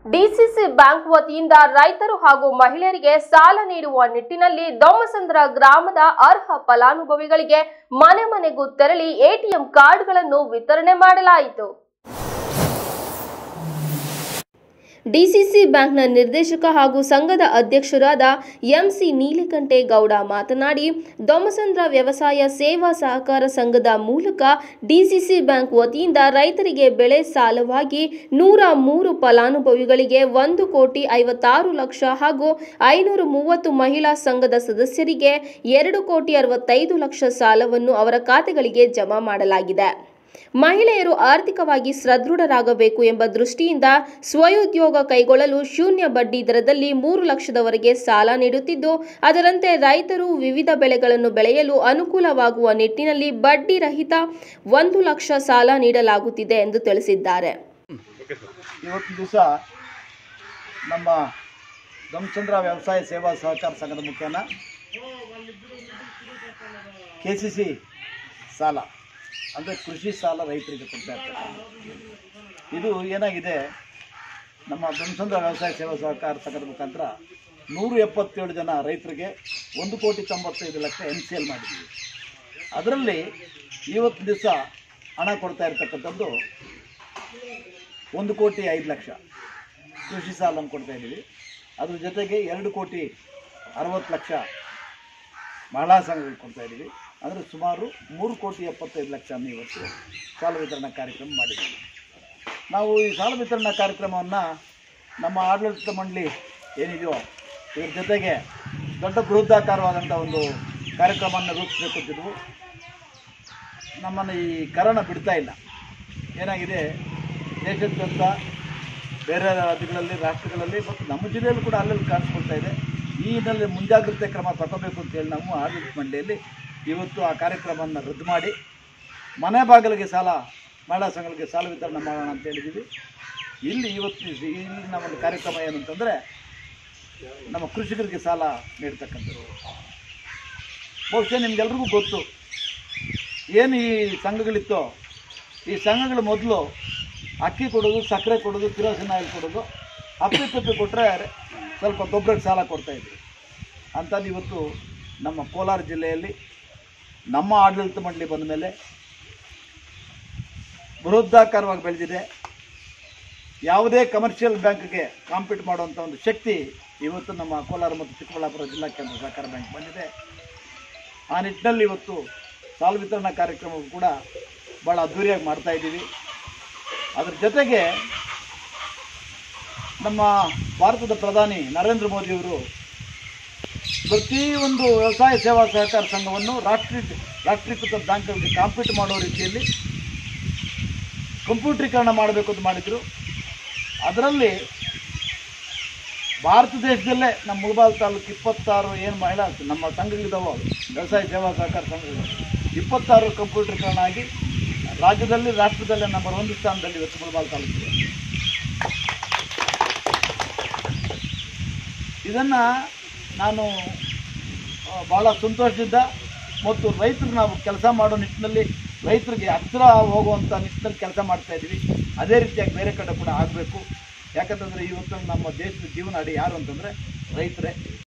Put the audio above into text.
DCC bank ವತಿಯಿಂದ ರೈತರು ಹಾಗೂ ಮಹಿಳೆಯರಿಗೆ ಸಾಲ ನೀಡುವ ನಿಟ್ಟಿನಲ್ಲಿ ದೊಮ್ಮಸಂದ್ರ ಗ್ರಾಮದ ಅರ್ಹ ಫಲಾನುಭವಿಗಳಿಗೆ ಮನೆ ಮನೆಗೂ ತೆರಳಿ ಎಟಿಎಂ ಕಾರ್ಡ್ಗಳನ್ನು ವಿತರಣೆ ಮಾಡಲಾಯಿತು ಡಿಸಿಸಿ ಬ್ಯಾಂಕ್ನ ನಿರ್ದೇಶಕ ಹಾಗೂ ಸಂಘದ ಅಧ್ಯಕ್ಷರಾದ ಎಂಸಿ ನೀಲಕಂಠೇಗೌಡ ಮಾತನಾಡಿ ದೊಮ್ಮಸಂದ್ರ ವ್ಯವಸಾಯ ಸೇವಾ ಸಹಕಾರ ಸಂಘದ ಮೂಲಕ ಡಿಸಿಸಿ ಬ್ಯಾಂಕ್ ವತಿಯಿಂದ ರೈತರಿಗೆ ಬೆಳೆ ಸಾಲವಾಗಿ ನೂರ ಮೂರು ಫಲಾನುಭವಿಗಳಿಗೆ ಒಂದು ಕೋಟಿ ಐವತ್ತಾರು ಲಕ್ಷ ಹಾಗೂ ಐನೂರ ಮೂವತ್ತು ಮಹಿಳಾ ಸಂಘದ ಸದಸ್ಯರಿಗೆ ಎರಡು ಕೋಟಿ ಅರವತ್ತೈದು ಲಕ್ಷ ಸಾಲವನ್ನು ಅವರ ಖಾತೆಗಳಿಗೆ ಜಮಾ ಮಾಡಲಾಗಿದೆ ಮಹಿಳೆಯರು ಆರ್ಥಿಕವಾಗಿ ಸದೃಢರಾಗಬೇಕು ಎಂಬ ದೃಷ್ಟಿಯಿಂದ ಸ್ವಯೋದ್ಯೋಗ ಕೈಗೊಳ್ಳಲು ಶೂನ್ಯ ಬಡ್ಡಿ ದರದಲ್ಲಿ ಮೂರು ಲಕ್ಷದವರೆಗೆ ಸಾಲ ನೀಡುತ್ತಿದ್ದು ಅದರಂತೆ ರೈತರು ವಿವಿಧ ಬೆಳೆಗಳನ್ನು ಬೆಳೆಯಲು ಅನುಕೂಲವಾಗುವ ನಿಟ್ಟಿನಲ್ಲಿ ಬಡ್ಡಿ ರಹಿತ ಒಂದು ಲಕ್ಷ ಸಾಲ ನೀಡಲಾಗುತ್ತಿದೆ ಎಂದು ತಿಳಿಸಿದ್ದಾರೆ ಇವತ್ತು ದಿವಸ ನಮ್ಮ ಧಮ್ಚಂದ್ರ ವ್ಯವಸಾಯ ಸೇವಾ ಸಹಕಾರ ಸಂಘದ ಮುಖೇನ ಕೆ ಸಿ ಸಿ ಸಾಲ ಅಂದರೆ ಕೃಷಿ ಸಾಲ ರೈತರಿಗೆ ಕೊಡ್ತಾ ಇರ್ತಾರೆ ಇದು ಏನಾಗಿದೆ ನಮ್ಮ ಧಮ್ಚಂದ್ರ ವ್ಯವಸಾಯ ಸೇವಾ ಸಹಕಾರ ಸಂಘದ ಮುಖಾಂತರ ನೂರು ಎಪ್ಪತ್ತೇಳು ಜನ ರೈತರಿಗೆ ಒಂದು ಕೋಟಿ ತೊಂಬತ್ತೈದು ಲಕ್ಷ ಎನ್ ಸಿ ಎಲ್ ಮಾಡಿದ್ದೀವಿ ಅದರಲ್ಲಿ ಇವತ್ತು ದಿವಸ ಹಣ ಕೊಡ್ತಾ ಇರ್ತಕ್ಕಂಥದ್ದು ಒಂದು ಕೋಟಿ ಐದು ಲಕ್ಷ ಕೃಷಿ ಸಾಲನ್ನು ಕೊಡ್ತಾ ಇದ್ದೀವಿ ಅದ್ರ ಜೊತೆಗೆ ಎರಡು ಕೋಟಿ ಅರವತ್ತು ಲಕ್ಷ ಮಹಿಳಾ ಸಂಘಗಳಿಗೆ ಕೊಡ್ತಾ ಇದ್ದೀವಿ ಅಂದರೆ ಸುಮಾರು ಮೂರು ಕೋಟಿ ಎಪ್ಪತ್ತೈದು ಲಕ್ಷವನ್ನು ಇವತ್ತು ಸಾಲ ವಿತರಣಾ ಕಾರ್ಯಕ್ರಮ ಮಾಡಿದ್ದೀವಿ ನಾವು ಈ ಸಾಲ ವಿತರಣಾ ಕಾರ್ಯಕ್ರಮವನ್ನು ನಮ್ಮ ಆಡಳಿತ ಮಂಡಳಿ ಏನಿದೆಯೋ ಇದ್ರ ಜೊತೆಗೆ ದೊಡ್ಡ ಬೃಹದಾಕಾರವಾದಂಥ ಒಂದು ಕಾರ್ಯಕ್ರಮವನ್ನು ರೂಪಿಸಬೇಕು ಅಂತಿದ್ವು ನಮ್ಮನ್ನು ಈ ಕರೋನ ಬಿಡ್ತಾ ಇಲ್ಲ ಏನಾಗಿದೆ ದೇಶಾದ್ಯಂತ ಬೇರೆ ರಾಜ್ಯಗಳಲ್ಲಿ ರಾಷ್ಟ್ರಗಳಲ್ಲಿ ಮತ್ತು ನಮ್ಮ ಜಿಲ್ಲೆಯಲ್ಲೂ ಕೂಡ ಅಲ್ಲಲ್ಲಿ ಕಾಣಿಸ್ಕೊಳ್ತಾ ಇದೆ ಈ ಹಿನ್ನೆಲೆ ಮುಂಜಾಗ್ರತೆ ಕ್ರಮ ತಗೋಬೇಕು ಅಂತೇಳಿ ನಾವು ಆಡಳಿತ ಮಂಡಳಿಯಲ್ಲಿ ಇವತ್ತು ಆ ಕಾರ್ಯಕ್ರಮವನ್ನು ರದ್ದು ಮಾಡಿ ಮನೆ ಬಾಗಿಲಿಗೆ ಸಾಲ ಮಹಿಳಾ ಸಂಘಗಳಿಗೆ ಸಾಲ ವಿತರಣೆ ಮಾಡೋಣ ಅಂತ ಹೇಳಿದ್ದೀವಿ ಇಲ್ಲಿ ಇವತ್ತು ಈ- ಇಲ್ಲಿನ ಒಂದು ಕಾರ್ಯಕ್ರಮ ಏನಂತಂದರೆ ನಮ್ಮ ಕೃಷಿಕರಿಗೆ ಸಾಲ ನೀಡ್ತಕ್ಕಂಥದ್ದು ಬಹುಶಃ ನಿಮ್ಗೆಲ್ರಿಗೂ ಗೊತ್ತು ಏನು ಈ ಸಂಘಗಳಿತ್ತೋ ಈ ಸಂಘಗಳು ಮೊದಲು ಅಕ್ಕಿ ಕೊಡೋದು ಸಕ್ಕರೆ ಕೊಡೋದು ಕಿರೋಸಿನ್ ಆಯಿಲ್ ಕೊಡೋದು ಅಪ್ಪಿ ತಪ್ಪಿ ಕೊಟ್ಟರೆ ಸ್ವಲ್ಪ ಗೊಬ್ಬರಕ್ಕೆ ಸಾಲ ಕೊಡ್ತಾಯಿದ್ವಿ ಅಂಥದ್ದು ಇವತ್ತು ನಮ್ಮ ಕೋಲಾರ ಜಿಲ್ಲೆಯಲ್ಲಿ ನಮ್ಮ ಆಡಳಿತ ಮಂಡಳಿ ಬಂದ ಮೇಲೆ ಬೃಹದಾಕಾರವಾಗಿ ಬೆಳೆದಿದೆ ಯಾವುದೇ ಕಮರ್ಷಿಯಲ್ ಬ್ಯಾಂಕ್ಗೆ ಕಾಂಪೀಟ್ ಮಾಡುವಂಥ ಒಂದು ಶಕ್ತಿ ಇವತ್ತು ನಮ್ಮ ಕೋಲಾರ ಮತ್ತು ಚಿಕ್ಕಬಳ್ಳಾಪುರ ಜಿಲ್ಲಾ ಕೇಂದ್ರ ಸಹಕಾರ ಬ್ಯಾಂಕ್ ಬಂದಿದೆ ಆ ನಿಟ್ಟಿನಲ್ಲಿ ಇವತ್ತು ಸಾಲ ವಿತರಣಾ ಕಾರ್ಯಕ್ರಮವು ಕೂಡ ಭಾಳ ಅದ್ಧೂರಿಯಾಗಿ ಮಾಡ್ತಾ ಇದ್ದೀವಿ ಅದ್ರ ಜೊತೆಗೆ ನಮ್ಮ ಭಾರತದ ಪ್ರಧಾನಿ ನರೇಂದ್ರ ಮೋದಿಯವರು ಪ್ರತಿಯೊಂದು ವ್ಯವಸಾಯ ಸೇವಾ ಸಹಕಾರ ಸಂಘವನ್ನು ರಾಷ್ಟ್ರೀಯ ರಾಷ್ಟ್ರೀಕೃತ ಬ್ಯಾಂಕ್ಗಳಿಗೆ ಕಾಂಪೀಟ್ ಮಾಡೋ ರೀತಿಯಲ್ಲಿ ಕಂಪ್ಯೂಟ್ರೀಕರಣ ಮಾಡಬೇಕು ಅಂತ ಮಾಡಿದರು ಅದರಲ್ಲಿ ಭಾರತ ದೇಶದಲ್ಲೇ ನಮ್ಮ ಮುಳಬಾಲ್ ತಾಲೂಕು ಇಪ್ಪತ್ತಾರು ಏನು ಮಹಿಳಾ ನಮ್ಮ ಸಂಘಗಳಿದಾವೋ ವ್ಯವಸಾಯ ಸೇವಾ ಸಹಕಾರ ಸಂಘಗಳು ಇಪ್ಪತ್ತಾರು ಕಂಪ್ಯೂಟರ್ಕರಣ ಆಗಿ ರಾಜ್ಯದಲ್ಲಿ ರಾಷ್ಟ್ರದಲ್ಲೇ ನಂಬರ್ ಒಂದು ಸ್ಥಾನದಲ್ಲಿ ಇವತ್ತು ಮುಳಬಾಲ್ ತಾಲೂಕು ಇದೆ. ಇದನ್ನು ನಾನು ಆ, ಭಾಳ ಸಂತೋಷದಿಂದ ಮತ್ತು ರೈತರು ನಾವು ಕೆಲಸ ಮಾಡೋ ನಿಟ್ಟಿನಲ್ಲಿ ರೈತರಿಗೆ ಹತ್ತಿರ ಹೋಗುವಂಥ ನಿಟ್ಟಿನಲ್ಲಿ ಕೆಲಸ ಮಾಡ್ತಾ ಇದ್ದೀವಿ ಅದೇ ರೀತಿಯಾಗಿ ಬೇರೆ ಕಡೆ ಕೂಡ ಆಗಬೇಕು ಯಾಕಂತಂದರೆ ಇವತ್ತು ನಮ್ಮ ದೇಶದ ಜೀವನಾಡಿ ಯಾರು ಅಂತಂದರೆ ರೈತರೇ